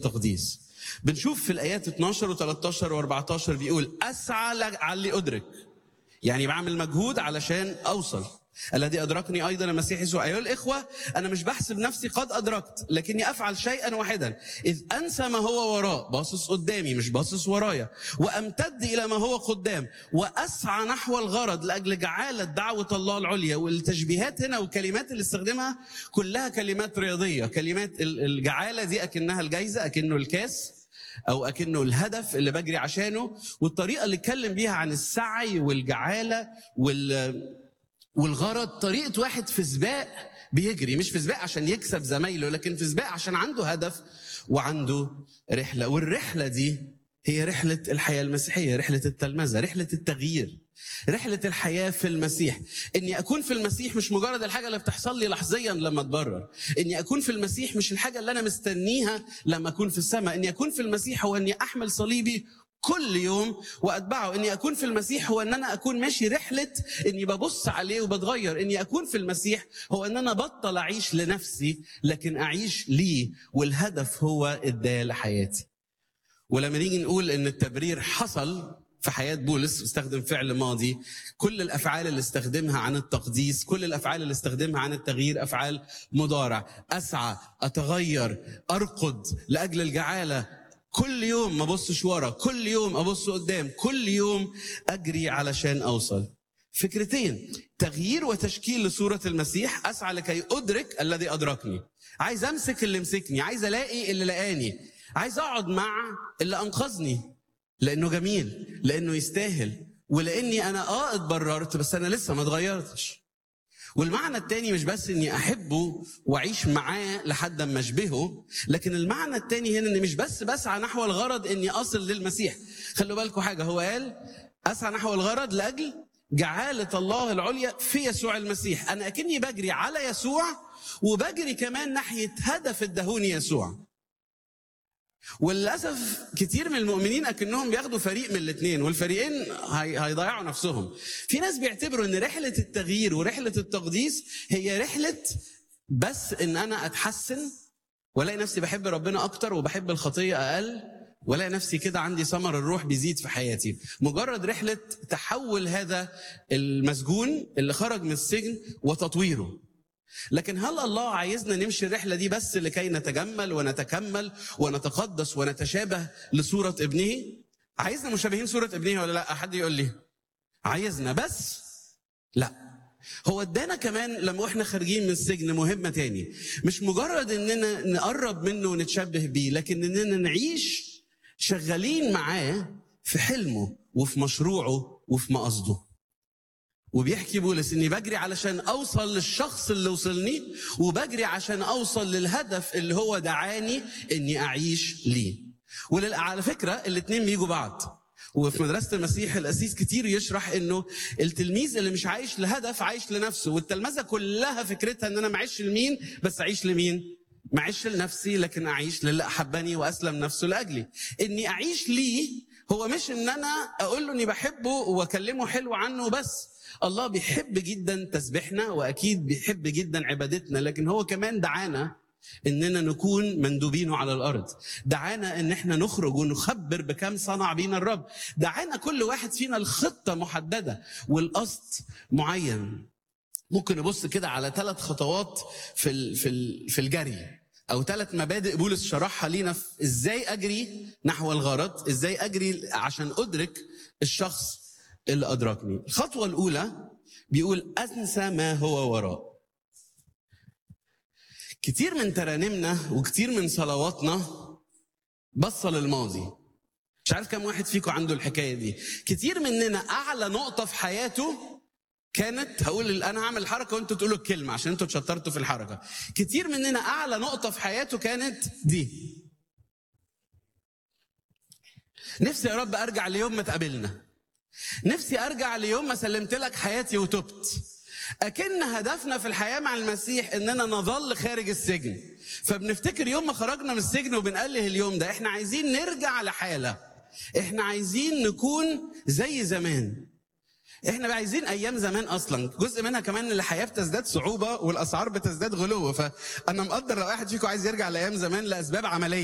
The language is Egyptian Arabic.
التقديس بنشوف في الايات 12 و13 و14 بيقول اسعى لعلي ادرك يعني بعمل مجهود علشان اوصل الذي ادركني ايضا المسيح يسوع ايها الاخوه انا مش بحسب نفسي قد ادركت لكني افعل شيئا واحدا اذ انسى ما هو وراء باصص قدامي مش باصص ورايا وامتد الى ما هو قدام واسعى نحو الغرض لاجل جعاله دعوه الله العليا والتشبيهات هنا والكلمات اللي استخدمها كلها كلمات رياضيه كلمات الجعاله دي اكنها الجايزه اكنه الكاس او اكنه الهدف اللي بجري عشانه والطريقه اللي اتكلم بيها عن السعي والجعاله وال والغرض طريقه واحد في سباق بيجري مش في سباق عشان يكسب زمايله لكن في سباق عشان عنده هدف وعنده رحله والرحله دي هي رحله الحياه المسيحيه رحله التلمذه رحله التغيير رحله الحياه في المسيح اني اكون في المسيح مش مجرد الحاجه اللي بتحصل لي لحظيا لما اتبرر اني اكون في المسيح مش الحاجه اللي انا مستنيها لما اكون في السماء اني اكون في المسيح هو اني احمل صليبي كل يوم واتبعه اني اكون في المسيح هو ان انا اكون ماشي رحله اني ببص عليه وبتغير اني اكون في المسيح هو ان انا بطل اعيش لنفسي لكن اعيش ليه والهدف هو اداه لحياتي ولما نيجي نقول ان التبرير حصل في حياة بولس استخدم فعل ماضي كل الأفعال اللي استخدمها عن التقديس كل الأفعال اللي استخدمها عن التغيير أفعال مضارع أسعى أتغير أرقد لأجل الجعالة كل يوم ما ابصش ورا كل يوم ابص قدام كل يوم اجري علشان اوصل فكرتين تغيير وتشكيل لصورة المسيح أسعى لكي أدرك الذي أدركني عايز أمسك اللي مسكني عايز ألاقي اللي لقاني عايز أقعد مع اللي أنقذني لأنه جميل لأنه يستاهل ولأني أنا آه اتبررت بس أنا لسه ما اتغيرتش والمعنى التاني مش بس اني احبه واعيش معاه لحد ما اشبهه لكن المعنى التاني هنا اني مش بس بسعى نحو الغرض اني اصل للمسيح خلوا بالكم حاجه هو قال اسعى نحو الغرض لاجل جعالة الله العليا في يسوع المسيح انا اكني بجري على يسوع وبجري كمان ناحيه هدف الدهوني يسوع وللاسف كتير من المؤمنين اكنهم بياخدوا فريق من الاثنين والفريقين هي... هيضيعوا نفسهم في ناس بيعتبروا ان رحله التغيير ورحله التقديس هي رحله بس ان انا اتحسن والاقي نفسي بحب ربنا اكتر وبحب الخطيه اقل والاقي نفسي كده عندي ثمر الروح بيزيد في حياتي مجرد رحله تحول هذا المسجون اللي خرج من السجن وتطويره لكن هل الله عايزنا نمشي الرحلة دي بس لكي نتجمل ونتكمل ونتقدس ونتشابه لصورة ابنه؟ عايزنا مشابهين صورة ابنه ولا لا؟ حد يقول لي عايزنا بس؟ لا هو ادانا كمان لما احنا خارجين من السجن مهمة تاني مش مجرد اننا نقرب منه ونتشبه بيه لكن اننا نعيش شغالين معاه في حلمه وفي مشروعه وفي مقصده وبيحكي بولس اني بجري علشان اوصل للشخص اللي وصلني وبجري عشان اوصل للهدف اللي هو دعاني اني اعيش ليه وعلى فكره الاثنين بيجوا بعض وفي مدرسة المسيح الأسيس كتير يشرح إنه التلميذ اللي مش عايش لهدف عايش لنفسه والتلمذة كلها فكرتها إن أنا معيش لمين بس أعيش لمين؟ معيش لنفسي لكن أعيش للي أحبني وأسلم نفسه لأجلي إني أعيش ليه هو مش إن أنا أقول له إني بحبه وأكلمه حلو عنه بس الله بيحب جدا تسبيحنا واكيد بيحب جدا عبادتنا لكن هو كمان دعانا اننا نكون مندوبينه على الارض دعانا ان احنا نخرج ونخبر بكم صنع بينا الرب دعانا كل واحد فينا الخطه محدده والقصد معين ممكن نبص كده على ثلاث خطوات في ال في ال في الجري او ثلاث مبادئ بولس شرحها لينا في ازاي اجري نحو الغرض ازاي اجري عشان ادرك الشخص اللي أدركني الخطوة الأولى بيقول أنسى ما هو وراء كتير من ترانيمنا وكتير من صلواتنا بصة للماضي مش عارف كم واحد فيكم عنده الحكاية دي كتير مننا أعلى نقطة في حياته كانت هقول انا هعمل الحركه وانتوا تقولوا الكلمه عشان انتوا اتشطرتوا في الحركه كتير مننا اعلى نقطه في حياته كانت دي نفسي يا رب ارجع ليوم ما اتقابلنا نفسي ارجع ليوم ما سلمت لك حياتي وتبت اكن هدفنا في الحياه مع المسيح اننا نظل خارج السجن فبنفتكر يوم ما خرجنا من السجن وبنقله اليوم ده احنا عايزين نرجع لحاله احنا عايزين نكون زي زمان احنا عايزين ايام زمان اصلا جزء منها كمان ان الحياه بتزداد صعوبه والاسعار بتزداد غلو فانا مقدر لو واحد فيكم عايز يرجع لايام زمان لاسباب عمليه